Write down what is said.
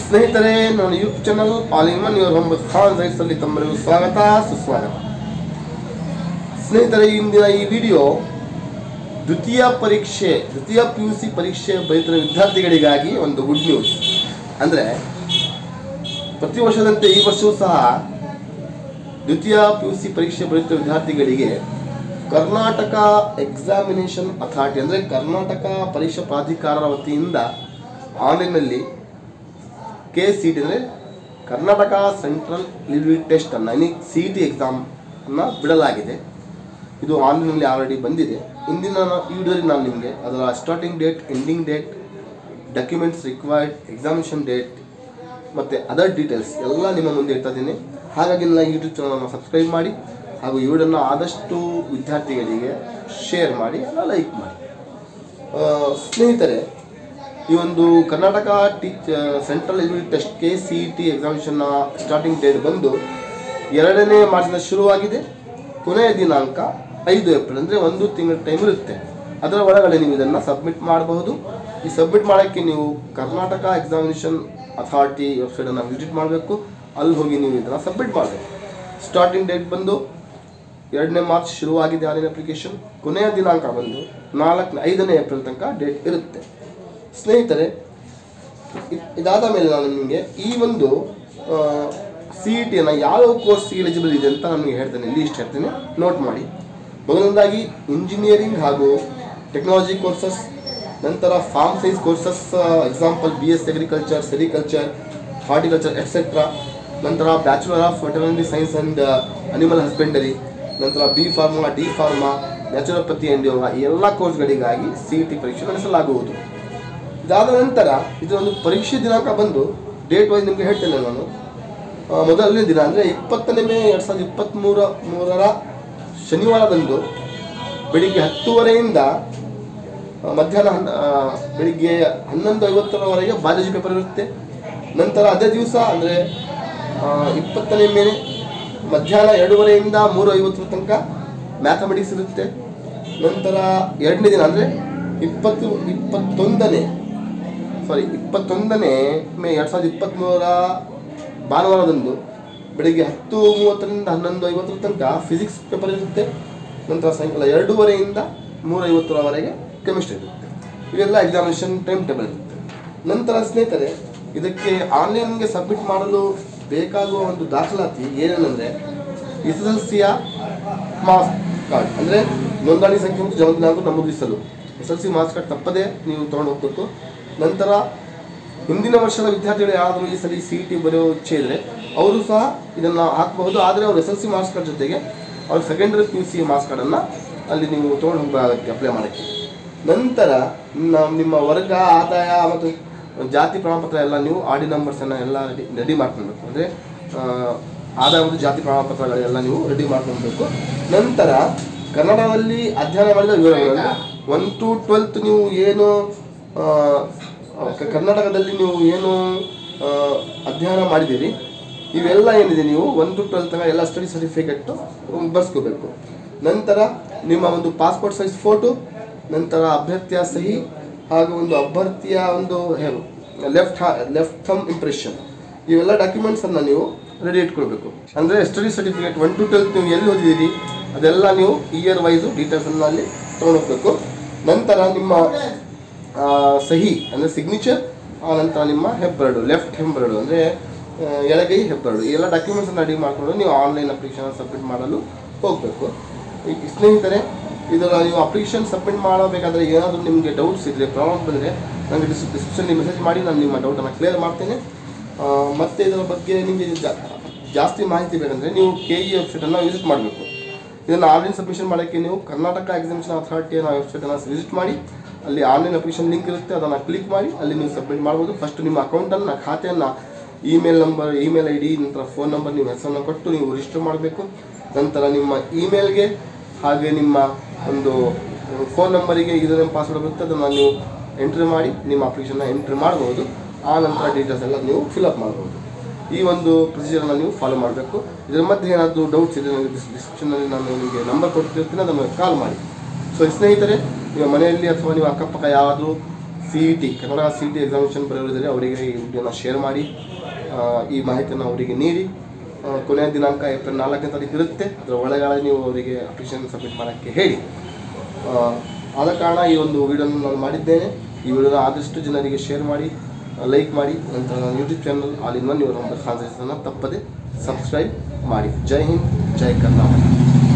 ಸ್ನೇಹಿತರೆ ನನ್ನ YouTube channel all in one your home ಖಾನ್ ರೈಸ್ ಅಲ್ಲಿ ತಮ್ಮರಿಗೂ ಸ್ವಾಗತ ಸುಸ್ವಾಗತ ಸ್ನೇಹಿತರೆ ಇಂದಿನ ಈ ವಿಡಿಯೋ ದ್ವಿತೀಯ ಪರೀಕ್ಷೆ ದ್ವಿತೀಯ ಪಿ ಯು ಸಿ ಪರೀಕ್ಷೆ ಬರೀತಿರೋ ವಿದ್ಯಾರ್ಥಿಗಳಿಗಾಗಿ ಒಂದು ಗುಡ್ ನ್ಯೂಸ್ ಅಂದರೆ ಪ್ರತಿ ವರ್ಷದಂತೆ ಈ ವರ್ಷವೂ ಸಹ ದ್ವಿತೀಯ ಪಿ ಯು ಸಿ ಪರೀಕ್ಷೆ ಬರೆಯುತ್ತಿರುವ ವಿದ್ಯಾರ್ಥಿಗಳಿಗೆ ಕರ್ನಾಟಕ ಎಕ್ಸಾಮಿನೇಷನ್ ಅಥಾರಿಟಿ ಅಂದರೆ ಕರ್ನಾಟಕ ಪರೀಕ್ಷಾ ಪ್ರಾಧಿಕಾರದ ವತಿಯಿಂದ ಆನ್ಲೈನಲ್ಲಿ ಕೆ ಸಿ ಟಿ ಅಂದರೆ ಕರ್ನಾಟಕ ಸೆಂಟ್ರಲ್ ಲಿಲ್ವಿ ಟೆಸ್ಟ್ ಅನ್ನು ಇನಿ ಸಿ ಟಿ ಎಕ್ಸಾಮ್ ಅನ್ನು ಬಿಡಲಾಗಿದೆ ಇದು ಆನ್ಲೈನಲ್ಲಿ ಆಲ್ರೆಡಿ ಬಂದಿದೆ ಇಂದಿನ ನಾ- ಈ ವಿಡಿಯೋದಲ್ಲಿ ನಾನು ನಿಮಗೆ ಅದರ starting date ending date documents required examination date ಮತ್ತು ಅದರ್ ಡೀಟೇಲ್ಸ್ ಎಲ್ಲ ನಿಮ್ಮ ಮುಂದೆ ಇಡ್ತಾ ಇದ್ದೀನಿ ಹಾಗಾಗಿ ನನ್ನ ಯೂಟ್ಯೂಬ್ ಚಾನಲನ್ನು ಸಬ್ಸ್ಕ್ರೈಬ್ ಮಾಡಿ ಹಾಗೂ ಈ ವಿಡಿಯೋನ ಆದಷ್ಟು ವಿದ್ಯಾರ್ಥಿಗಳಿಗೆ ಶೇರ್ ಮಾಡಿ ಎಲ್ಲ ಲೈಕ್ ಮಾಡಿ ಆ, ಸ್ನೇಹಿತರೆ ಈ ಒಂದು Karnataka teach central eligibility test K C T ಎಕ್ಸಾಮಿನೇಷನ್ನ ಸ್ಟಾರ್ಟಿಂಗ್ ಡೇಟ್ ಬಂದು ಎರಡನೇ ಮಾರ್ಚಿಂದ ಶುರುವಾಗಿದೆ ಕೊನೆಯ ದಿನಾಂಕ ಐದು ಏಪ್ರಿಲ್ ಅಂದರೆ ಒಂದು ತಿಂಗಳ ಟೈಮ್ ಇರುತ್ತೆ ಅದರ ಒಳಗಡೆ ನೀವು ಇದನ್ನು ಸಬ್ಮಿಟ್ ಮಾಡಬಹುದು ಈ ಸಬ್ಮಿಟ್ ಮಾಡೋಕ್ಕೆ ನೀವು ಕರ್ನಾಟಕ ಎಕ್ಸಾಮಿನೇಷನ್ ಅಥಾರಿಟಿ ವೆಬ್ಸೈಟನ್ನು ವಿಸಿಟ್ ಮಾಡಬೇಕು ಅಲ್ಲಿ ಹೋಗಿ ನೀವು ಇದನ್ನು ಸಬ್ಮಿಟ್ ಮಾಡಬೇಕು ಸ್ಟಾರ್ಟಿಂಗ್ ಡೇಟ್ ಬಂದು ಎರಡನೇ ಮಾರ್ಚ್ ಶುರುವಾಗಿದೆ ಆನ್ಲೈನ್ ಅಪ್ಲಿಕೇಶನ್ ಕೊನೆಯ ದಿನಾಂಕ ಬಂದು ನಾಲ್ಕನೇ ಐದನೇ ಏಪ್ರಿಲ್ ತನಕ ಡೇಟ್ ಇರುತ್ತೆ ಸ್ನೇಹಿತರೆ ಇದ್- ಇದಾದ ಮೇಲೆ ನಾನು ನಿಮಗೆ ಈ ಒಂದು ಸಿ ಇ ಟಿಯನ್ನು ಯಾವ ಕೋರ್ಸ್ಗೆ ಎಲಿಜಿಬಲ್ ಇದೆ ಅಂತ ನಾನು ನಿಮಗೆ ಹೇಳ್ತೇನೆ ಲೀಸ್ಟ್ ಹೇಳ್ತೇನೆ ನೋಟ್ ಮಾಡಿ ಮೊದಲನೇದಾಗಿ ಇಂಜಿನಿಯರಿಂಗ್ ಹಾಗೂ ಟೆಕ್ನಾಲಜಿ ಕೋರ್ಸಸ್ ನಂತರ farm science courses example B S agriculture sericulture horticulture etcetera ನಂತರ bachelor of veterinary science and animal husbandry ನಂತರ B pharma D pharma naturopathy and yoga ಈ ಎಲ್ಲ ಕೋರ್ಸ್ಗಳಿಗಾಗಿ ಸಿ ಇ ಟಿ ಪರೀಕ್ಷೆ ನಡೆಸಲಾಗುವುದು ಇದಾದ ನಂತರ ಇದೊಂದು ಪರೀಕ್ಷೆ ದಿನಾಂಕ ಬಂದು ಡೇಟ್ ವೈಸ್ ನಿಮಗೆ ಹೇಳ್ತೇನೆ ನಾನು ಆ, ಮೊದಲನೇ ದಿನ ಅಂದರೆ ಇಪ್ಪತ್ತನೇ ಮೇ ಎರಡು ಸಾವಿರದ ಇಪ್ಪತ್ತ್ಮೂರ ಮೂರರ ಶನಿವಾರದಂದು ಬೆಳಿಗ್ಗೆ ಹತ್ತುವರೆಯಿಂದ ಆ, ಮಧ್ಯಾಹ್ನ ಹನ್ನ ಆ, ಬೆಳಿಗ್ಗೆ ಹನ್ನೊಂದು ಐವತ್ತರವರೆಗೆ ಬಾಲಾಜಿ ಪೇಪರ್ ಇರುತ್ತೆ ನಂತರ ಅದೇ ದಿವಸ ಅಂದರೆ ಇಪ್ಪತ್ತನೇ ಮೇಲೆ ಮಧ್ಯಾಹ್ನ ಎರಡೂವರೆಯಿಂದ ಮೂರು ಐವತ್ತರ ತನಕ ಮ್ಯಾಥಮೆಟಿಕ್ಸ್ ಇರುತ್ತೆ ನಂತರ ಎರಡನೇ ದಿನ ಅಂದರೆ ಇಪ್ಪತ್ತು ಇಪ್ಪತ್ತೊಂದನೇ ಸಾರಿ ಇಪ್ಪತ್ತೊಂದನೇ ಮೇ ಎರಡು ಸಾವಿರದ ಇಪ್ಪತ್ತ್ಮೂರರ ಭಾನುವಾರದಂದು ಬೆಳಿಗ್ಗೆ ಹತ್ತು ಮೂವತ್ತರಿಂದ ಹನ್ನೊಂದು ಐವತ್ತರ ತನಕ ಫಿಸಿಕ್ಸ್ ಪೇಪರ್ ಇರುತ್ತೆ ನಂತರ ಸಾಯಂಕಾಲ ಎರಡೂವರೆಯಿಂದ ಮೂರು ಐವತ್ತರವರೆಗೆ ಕೆಮಿಸ್ಟ್ರಿ ಇರುತ್ತೆ ಇವೆಲ್ಲ ಎಕ್ಸಾಮಿನೇಷನ್ ಟೈಮ್ ಟೇಬಲ್ ಇರುತ್ತೆ ನಂತರ ಸ್ನೇಹಿತರೆ ಇದಕ್ಕೆ ಆನ್ಲೈನ್ಗೆ ಸಬ್ಮಿಟ್ ಮಾಡಲು ಬೇಕಾಗುವ ಒಂದು ದಾಖಲಾತಿ ಏನೇನೆಂದರೆ ಎಸ್ ಎಸ್ ಎಲ್ ಸಿಯ ಮಾರ್ಕ್ಸ್ ಕಾರ್ಡ್ ಅಂದರೆ ನೋಂದಣಿ ಸಂಖ್ಯೆ ಮತ್ತು ಜನ್ಮ ದಿನಾಂಕ ನಮೂದಿಸಲು S L C marks card ತಪ್ಪದೇ ನೀವು ತೊಗೊಂಡು ಹೋಗ್ಬೇಕು ನಂತರ ಹಿಂದಿನ ವರ್ಷದ ವಿದ್ಯಾರ್ಥಿಗಳು ಯಾರಾದರೂ ಈ ಸಲ ಸಿ ಇ ಟಿ ಬರೆಯೋ ಇಚ್ಛೆ ಇದ್ದರೆ ಅವರು ಸಹ ಇದನ್ನು ಹಾಕಬಹುದು ಆದರೆ ಅವರು S L C marks card ಜೊತೆಗೆ ಅವ್ರ secondary P U C marks ಕಾರ್ಡನ್ನು ಅಲ್ಲಿ ನೀವು ತೊಗೊಂಡು ಹೋಗಬೇಕಾಗತ್ತೆ ಅಪ್ಲೈ ಮಾಡೋಕ್ಕೆ ನಂತರ ನ- ನಿಮ್ಮ ವರ್ಗ ಆದಾಯ ಮತ್ತು ಜಾತಿ ಪ್ರಮಾಣಪತ್ರ ಎಲ್ಲ ನೀವು ಆರ್ ಡಿ ನಂಬರ್ಸನ್ನು ಎಲ್ಲ ರೆಡಿ ರೆಡಿ ಮಾಡ್ಕೊಳ್ಬೇಕು ಅಂದರೆ ಆದಾಯ ಮತ್ತು ಜಾತಿ ಪ್ರಮಾಣಪತ್ರಗಳೆಲ್ಲ ನೀವು ರೆಡಿ ಮಾಡ್ಕೊಳ್ಬೇಕು ನಂತರ ಕನ್ನಡದಲ್ಲಿ ಅಧ್ಯಯನ ಮಾಡಿದ ವಿವರಗಳನ್ನು ಒನ್ ಟು ಟ್ವೆಲ್ತ್ ನೀವು ಏನು ಆ, ಕ- ಕರ್ನಾಟಕದಲ್ಲಿ ನೀವು ಏನು ಆ, ಅಧ್ಯಯನ ಮಾಡಿದ್ದೀರಿ ಇವೆಲ್ಲ ಏನಿದೆ ನೀವು ಒನ್ ಟು ಟ್ವೆಲ್ತ್ ತನಕ ಎಲ್ಲ ಸ್ಟಡಿ ಸರ್ಟಿಫಿಕೇಟು ಬರ್ಸ್ಕೋಬೇಕು ನಂತರ ನಿಮ್ಮ ಒಂದು ಪಾಸ್ಪೋರ್ಟ್ ಸೈಜ್ ಫೋಟೋ ನಂತರ ಅಭ್ಯರ್ಥಿಯ ಸಹಿ ಹಾಗೂ ಒಂದು ಅಭ್ಯರ್ಥಿಯ ಒಂದು ಲೆಫ್ಟ್ ಲೆಫ್ಟ್ ಥಮ್ ಇಂಪ್ರೆಷನ್ ಇವೆಲ್ಲ ಡಾಕ್ಯುಮೆಂಟ್ಸನ್ನು ನೀವು ರೆಡಿ ಇಟ್ಕೊಳ್ಬೇಕು ಅಂದರೆ study certificate one to twelfth ನೀವು ಎಲ್ಲಿ ಓದಿದ್ದೀರಿ ಅದೆಲ್ಲ ನೀವು ಇಯರ್ ವೈಸು ಡೀಟೇಲ್ಸನ್ನು ಅಲ್ಲಿ ತೊಗೊಂಡೋಗ್ಬೇಕು ನಂತರ ನಿಮ್ಮ ಆ, ಸಹಿ ಅಂದರೆ ಸಿಗ್ನೇಚರ್ ನಂತರ ನಿಮ್ಮ ಹೆಬ್ಬೆರಡು ಲೆಫ್ಟ್ ಹೆಬ್ಬೆರಡು ಅಂದರೆ ಎಡಗೈ ಹೆಬ್ಬೆರಡು ಈ ಎಲ್ಲ ಡಾಕ್ಯುಮೆಂಟ್ಸನ್ನು ರೆಡಿ ಮಾಡಿಕೊಂಡು ನೀವು ಆನ್ಲೈನ್ ಅಪ್ಲಿಕೇಶನ್ ಸಬ್ಮಿಟ್ ಮಾಡಲು ಹೋಗಬೇಕು ಈ ಸ್ನೇಹಿತರೆ ಇದರ ನೀವು ಅಪ್ಲಿಕೇಶನ್ ಸಬ್ಮಿಟ್ ಮಾಡಬೇಕಾದ್ರೆ ಏನಾದರೂ ನಿಮಗೆ ಡೌಟ್ಸ್ ಇದ್ದರೆ ಪ್ರಾಬ್ಲಮ್ ಬಂದರೆ ನನಗೆ ಡಿಸ್ ಡಿಸ್ಕ್ರಿಪ್ಷನ್ಲಿ ಮೆಸೇಜ್ ಮಾಡಿ ನಾನು ನಿಮ್ಮ ಡೌಟನ್ನು ಕ್ಲಿಯರ್ ಮಾಡ್ತೇನೆ ಆ, ಮತ್ತೆ ಇದರ ಬಗ್ಗೆ ನಿಮಗೆ ಜಾ- ಜಾಸ್ತಿ ಮಾಹಿತಿ ಬೇಕಂದರೆ ನೀವು ಕೆ ಇ ವೆಬ್ಸೈಟನ್ನು ವಿಸಿಟ್ ಮಾಡಬೇಕು ಇದನ್ನು ಆನ್ಲೈನ್ ಸಬ್ಮಿಷನ್ ಮಾಡೋಕ್ಕೆ ನೀವು ಕರ್ನಾಟಕ ಎಕ್ಸಾಮಿನೇಷನ್ ಅಥಾರಿಟಿಯ ವೆಬ್ಸೈಟನ್ನು ವಿಸಿಟ್ ಮಾಡಿ ಅಲ್ಲಿ ಆನ್ಲೈನ್ ಅಪ್ಲಿಕೇಶನ್ ಲಿಂಕ್ ಇರುತ್ತೆ ಅದನ್ನು ಕ್ಲಿಕ್ ಮಾಡಿ ಅಲ್ಲಿ ನೀವು ಸಬ್ಮಿಟ್ ಮಾಡ್ಬೋದು ಫಸ್ಟ್ ನಿಮ್ಮ ಅಕೌಂಟನ್ನು ಖಾತೆಯನ್ನು email number email I D ನಂತರ ಫೋನ್ ನಂಬರ್ ನೀವು ಹೆಸರನ್ನು ಕೊಟ್ಟು ನೀವು ರಿಜಿಸ್ಟರ್ ಮಾಡಬೇಕು ನಂತರ ನಿಮ್ಮ ಇಮೇಲ್ಗೆ ಹಾಗೆ ನಿಮ್ಮ ಒಂದು ಫೋನ್ ನಂಬರಿಗೆ ಯೂಸರ್ ಪಾಸ್ವರ್ಡ್ ಬರುತ್ತೆ ಅದನ್ನು ನೀವು ಎಂಟ್ರಿ ಮಾಡಿ ನಿಮ್ಮ ಅಪ್ಲಿಕೇಶನ್ನ ಎಂಟ್ರಿ ಮಾಡ್ಬೋದು ಆ ನಂತರ ಡೀಟೇಲ್ಸ್ ಎಲ್ಲ ನೀವು ಫಿಲಪ್ ಮಾಡ್ಬೋದು ಈ ಒಂದು ಪ್ರೊಸೀಜರನ್ನು ನೀವು ಫಾಲೋ ಮಾಡಬೇಕು ಇದರ ಮಧ್ಯೆ ಏನಾದರೂ ಡೌಟ್ಸ್ ಇದೆ ನನಗೆ ಡಿಸ್ಕ್ರಿಪ್ಷನಲ್ಲಿ ನಾನು ನಿಮಗೆ ನಂಬರ್ ಕೊಟ್ಟಿರ್ತೀನಿ ಅದನ್ನು ಕಾಲ್ ಮಾಡಿ ಸೊ ಸ್ನೇಹಿತರೆ ನಿಮ್ಮ ಮನೆಯಲ್ಲಿ ಅಥವಾ ನೀವು ಅಕ್ಕಪಕ್ಕ ಯಾರಾದರೂ C E T Kannada C E T examination ಬರೆಯೋರಿದ್ದಾರೆ ಅವರಿಗೆ ಈ ವಿಡಿಯೋನ ಶೇರ್ ಮಾಡಿ ಆ, ಈ ಮಾಹಿತಿಯನ್ನು ಅವರಿಗೆ ನೀಡಿ ಆ, ಕೊನೆಯ ದಿನಾಂಕ ಏಪ್ರಿಲ್ ನಾಲ್ಕನೇ ತಾರೀಕು ಇರುತ್ತೆ ಅದರ ಒಳಗಡೆ ನೀವು ಅವರಿಗೆ ಅಪ್ಲಿಕೇಶನ್ ಸಬ್ಮಿಟ್ ಮಾಡೋಕ್ಕೆ ಹೇಳಿ ಆ, ಆದ ಕಾರಣ ಈ ಒಂದು ವಿಡಿಯೋನ ನಾನು ಮಾಡಿದ್ದೇನೆ ಈ ವಿಡಿಯೋನ ಆದಷ್ಟು ಜನರಿಗೆ ಶೇರ್ ಮಾಡಿ ಲೈಕ್ ಮಾಡಿ ನಂತರ ನನ್ನ YouTube channel all in one ಇವರ ಒಂದು ಕಾನ್ಸೆಪ್ಟನ್ನು ತಪ್ಪದೆ ಸಬ್ಸ್ಕ್ರೈಬ್ ಮಾಡಿ ಜೈ ಹಿಂದ್ ಜೈ ಕರ್ನಾಟಕ